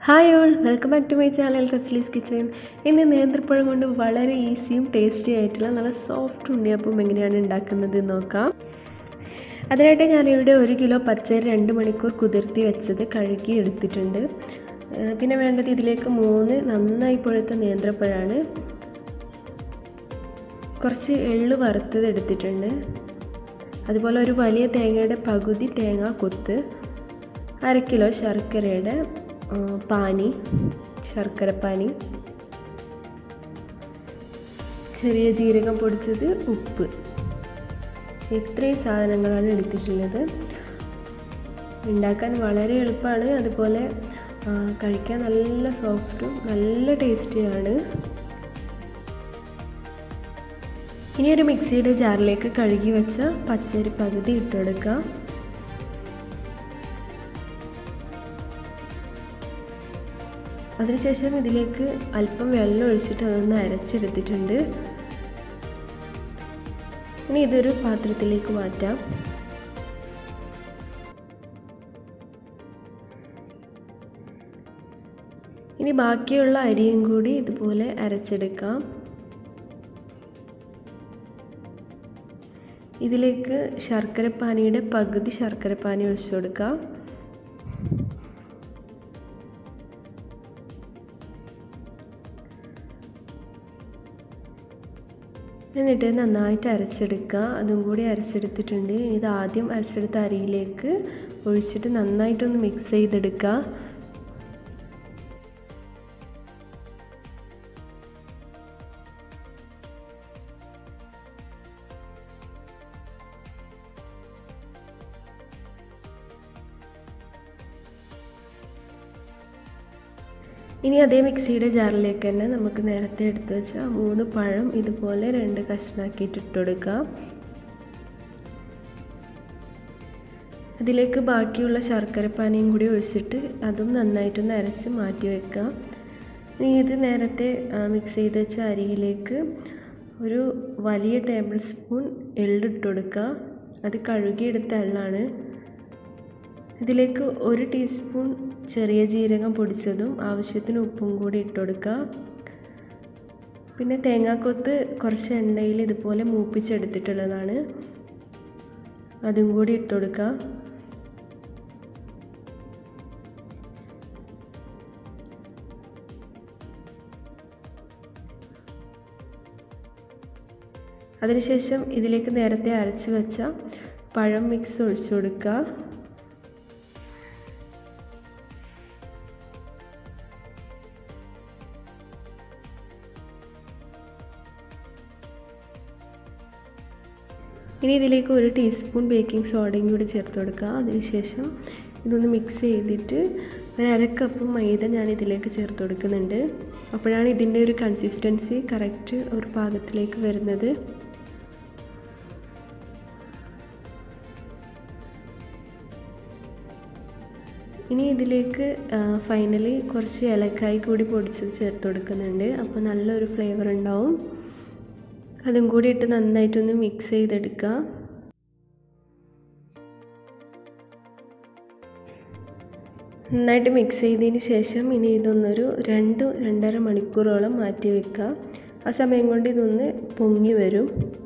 hi all welcome back to my channel Thasli's kitchen ഇന്ന് നേന്ത്രപ്പഴം കൊണ്ട് വളരെ ഈസിയും ടേസ്റ്റി ആയിട്ടുള്ള നല്ല സോഫ്റ്റ് ഉണ്ണിയപ്പം എങ്ങനെയാണ് ഉണ്ടാക്കുന്നത് എന്ന് നോക്കാം അതിനായിട്ട് ഞാനിവിടെ ഒരു കിലോ പച്ചരി രണ്ട് മണിക്കൂർ കുതിർത്തി വെച്ചത് കഴുകി എടുത്തിട്ടുണ്ട് ഏഹ് പിന്നെ വേണ്ടത് ഇതിലേക്ക് മൂന്ന് നന്നായി പഴുത്ത നേന്ത്രപ്പഴമാണ് കുറച്ച് എള്ള് വറുത്തത് എടുത്തിട്ടുണ്ട് അതുപോലെ ഒരു വലിയ തേങ്ങയുടെ പകുതി തേങ്ങ കൊത്ത് അര കിലോ ശർക്കരയുടെ ആ, പാനി ശർക്കരപ്പാനി ചെറിയ ജീരകം പൊടിച്ചത് ഉപ്പ് ഇത്രയും സാധനങ്ങളാണ് എടുത്തിട്ടുള്ളത് ഉണ്ടാക്കാൻ വളരെ എളുപ്പമാണ് അതുപോലെ ആ, കഴിക്കാൻ നല്ല സോഫ്റ്റും നല്ല ടേസ്റ്റിയാണ് ഇനി ഒരു മിക്സിയുടെ ജാറിലേക്ക് കഴുകി വെച്ച പച്ചരി പകുതി ഇട്ടുകൊടുക്കുക അതിനുശേഷം ഇതിലേക്ക് അല്പം വെള്ളം ഒഴിച്ചിട്ട് അതൊന്ന് അരച്ചെടുത്തിട്ടുണ്ട് ഇനി ഇതൊരു പാത്രത്തിലേക്ക് മാറ്റാം ഇനി ബാക്കിയുള്ള അരിയും കൂടി ഇതുപോലെ അരച്ചെടുക്കാം ഇതിലേക്ക് ശർക്കരപ്പാനിയുടെ പകുതി ശർക്കരപ്പാനി ഒഴിച്ചു കൊടുക്കാം എന്നിട്ട് നന്നായിട്ട് അരച്ചെടുക്കുക അതും കൂടി അരച്ചെടുത്തിട്ടുണ്ട് ഇത് ആദ്യം അരച്ചെടുത്ത അരിയിലേക്ക് ഒഴിച്ചിട്ട് നന്നായിട്ടൊന്ന് മിക്സ് ചെയ്തെടുക്കുക ഇനി അതേ മിക്സിയുടെ ജാറിലേക്ക് തന്നെ നമുക്ക് നേരത്തെ എടുത്തു വെച്ച മൂന്ന് പഴം ഇതുപോലെ രണ്ട് കഷ്ണാക്കിയിട്ട് ഇട്ട് കൊടുക്കാം അതിലേക്ക് ബാക്കിയുള്ള ശർക്കരപ്പാനിയും കൂടി ഒഴിച്ചിട്ട് അതും നന്നായിട്ടൊന്ന് അരച്ച് മാറ്റി വെക്കാം ഇനി ഇത് നേരത്തെ മിക്സ് ചെയ്ത് വെച്ച അരിയിലേക്ക് ഒരു വലിയ ടേബിൾ സ്പൂൺ എള്ളിട്ട് കൊടുക്കുക അത് കഴുകിയെടുത്ത എള്ളാണ് ഇതിലേക്ക് ഒരു ടീസ്പൂൺ ചെറിയ ജീരകം പൊടിച്ചതും ആവശ്യത്തിന് ഉപ്പും കൂടി ഇട്ട് കൊടുക്കുക പിന്നെ തേങ്ങാക്കൊത്ത് കുറച്ച് എണ്ണയിൽ ഇതുപോലെ മൂപ്പിച്ചെടുത്തിട്ടുള്ളതാണ് അതും കൂടി ഇട്ട് കൊടുക്കുക അതിനുശേഷം ഇതിലേക്ക് നേരത്തെ അരച്ച് വെച്ച പഴം മിക്സ് ഒഴിച്ചു കൊടുക്കുക ഇനി ഇതിലേക്ക് ഒരു ടീസ്പൂൺ ബേക്കിംഗ് സോഡയും കൂടി ചേർത്ത് കൊടുക്കുക അതിനുശേഷം ഇതൊന്ന് മിക്സ് ചെയ്തിട്ട് ഒരു അര കപ്പ് മൈദ ഞാൻ ഇതിലേക്ക് ചേർത്ത് കൊടുക്കുന്നുണ്ട് അപ്പോഴാണ് ഇതിൻ്റെ ഒരു കൺസിസ്റ്റൻസി കറക്റ്റ് ഒരു പാകത്തിലേക്ക് വരുന്നത് ഇനി ഇതിലേക്ക് ഫൈനലി കുറച്ച് ഏലക്കായി കൂടി പൊടിച്ചത് ചേർത്ത് കൊടുക്കുന്നുണ്ട് അപ്പോൾ നല്ലൊരു ഫ്ലേവർ ഉണ്ടാവും അതും കൂടി ഇട്ട് നന്നായിട്ടൊന്ന് മിക്സ് ചെയ്തെടുക്കുക നന്നായിട്ട് മിക്സ് ചെയ്തതിന് ശേഷം ഇനി ഇതൊന്നൊരു രണ്ട് രണ്ടര മണിക്കൂറോളം മാറ്റി വെക്കുക ആ സമയം കൊണ്ട് ഇതൊന്ന് പൊങ്ങി വരും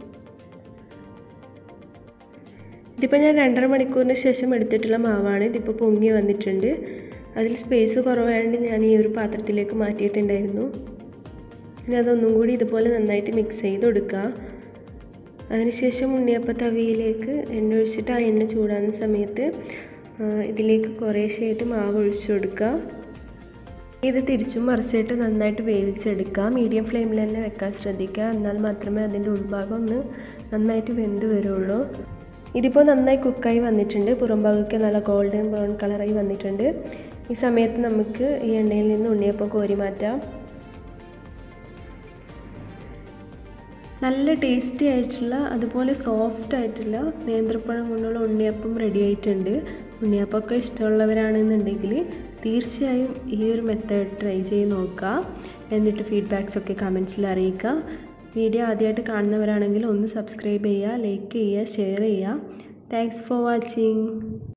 ഇതിപ്പോൾ ഞാൻ രണ്ടര മണിക്കൂറിന് ശേഷം എടുത്തിട്ടുള്ള മാവാണ് ഇതിപ്പോൾ പൊങ്ങി വന്നിട്ടുണ്ട് അതിൽ സ്പേസ് കുറവായതുകൊണ്ട് ഞാൻ ഈ ഒരു പാത്രത്തിലേക്ക് മാറ്റിയിട്ടുണ്ടായിരുന്നു ഇനി അതൊന്നും കൂടി ഇതുപോലെ നന്നായിട്ട് മിക്സ് ചെയ്ത് കൊടുക്കുക അതിനുശേഷം ഉണ്ണിയപ്പ തവിയിലേക്ക് എണ്ണ ഒഴിച്ചിട്ട് ആ എണ്ണ ചൂടാകുന്ന സമയത്ത് ഇതിലേക്ക് കുറേശ്ശെയായിട്ട് മാവ് ഒഴിച്ചു കൊടുക്കുക ഇത് തിരിച്ചും മറിച്ചിട്ട് നന്നായിട്ട് വേവിച്ചെടുക്കുക മീഡിയം ഫ്ലെയിമിൽ തന്നെ വെക്കാൻ ശ്രദ്ധിക്കുക എന്നാൽ മാത്രമേ അതിൻ്റെ ഉൾഭാഗം ഒന്ന് നന്നായിട്ട് വെന്ത് വരുള്ളൂ ഇതിപ്പോൾ നന്നായി കുക്കായി വന്നിട്ടുണ്ട് പുറം ഭാഗമൊക്കെ നല്ല ഗോൾഡൻ ബ്രൗൺ കളറായി വന്നിട്ടുണ്ട് ഈ സമയത്ത് നമുക്ക് ഈ എണ്ണയിൽ നിന്ന് ഉണ്ണിയപ്പം കോരി മാറ്റാം നല്ല ടേസ്റ്റി ആയിട്ടുള്ള അതുപോലെ സോഫ്റ്റ് ആയിട്ടുള്ള നേന്ത്രപ്പഴം കൊണ്ടുള്ള ഉണ്ണിയപ്പം റെഡി ആയിട്ടുണ്ട് ഉണ്ണിയപ്പമൊക്കെ ഇഷ്ടമുള്ളവരാണെന്നുണ്ടെങ്കിൽ തീർച്ചയായും ഈ ഒരു മെത്തേഡ് ട്രൈ ചെയ്ത് നോക്കുക എന്നിട്ട് ഫീഡ്ബാക്സ് ഒക്കെ കമൻസിൽ അറിയിക്കുക വീഡിയോ ആദ്യമായിട്ട് കാണുന്നവരാണെങ്കിൽ ഒന്ന് സബ്സ്ക്രൈബ് ചെയ്യുക ലൈക്ക് ചെയ്യുക ഷെയർ ചെയ്യുക താങ്ക്സ് ഫോർ വാച്ചിങ്